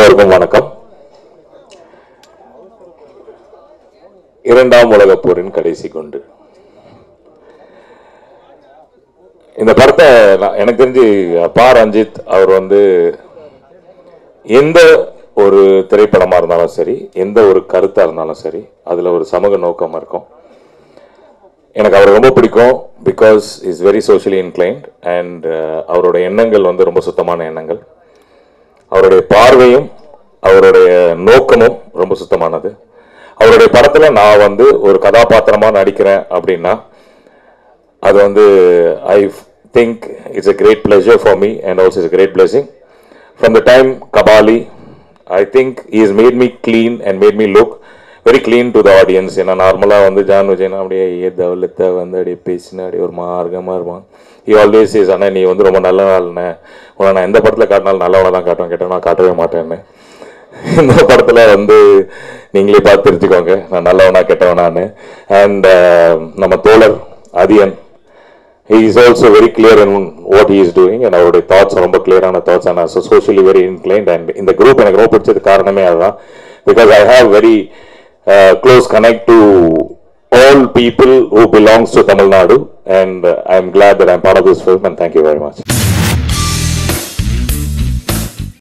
எல்லோருக்கும் வணக்கம் இரண்டாம் உலகப் போரின் கடைசி குண்டு இந்த படத்தை நான் எனக்கு தெரிஞ்சு பா ரஞ்சித் அவர் வந்து எந்த ஒரு திரைப்படமா இருந்தாலும் சரி எந்த ஒரு கருத்தா இருந்தாலும் சரி அதுல ஒரு சமூக நோக்கம் இருக்கும் எனக்கு அவர் ரொம்ப பிடிக்கும் because is very socially inclined and அவரோட எண்ணங்கள் வந்து ரொம்ப சுத்தமான எண்ணங்கள் அவருடைய பார்வையும் அவருடைய நோக்கமும் ரொம்ப சுத்தமானது அவருடைய படத்துல நான் வந்து ஒரு கதாபாத்திரமா நடிக்கிறேன் அப்படின்னா அது வந்து I think it's a great pleasure for me and also it's great blessing from the time Kabali I think is made me clean and made me look very clean to the audience ஏன்னா நார்மலாக வந்து John Vijayan அப்படியே ஏ தவலத்தை வந்து அப்படியே பேசினா அப்படியே ஒரு மார்க்கமாக இருப்பான் he ஆல்வேஸ் இஸ் அண்ணா நீ வந்து ரொம்ப நல்ல நாள்ண்ணே உன்னை நான் எந்த படத்தில் காட்டினாலும் நல்லவனை தான் காட்டுவேன் கேட்டேன் நான் காட்டவே மாட்டேன்னு இந்த படத்தில் வந்து நீங்களே பார்த்து தெரிஞ்சுக்கோங்க நான் நல்லவனா கெட்டவனான்னு அண்ட் நம்ம தோழர் Athiyan he is also very clear in what he is doing and அவருடைய தாட்ஸ் ரொம்ப கிளியரான thoughts and so socially very inclined and இந்த குரூப் எனக்கு ரொம்ப பிடிச்சது காரணமே அதுதான் because I have very close connect to all people who belongs to Tamil Nadu and uh, I am glad that I am part of this film and thank you very much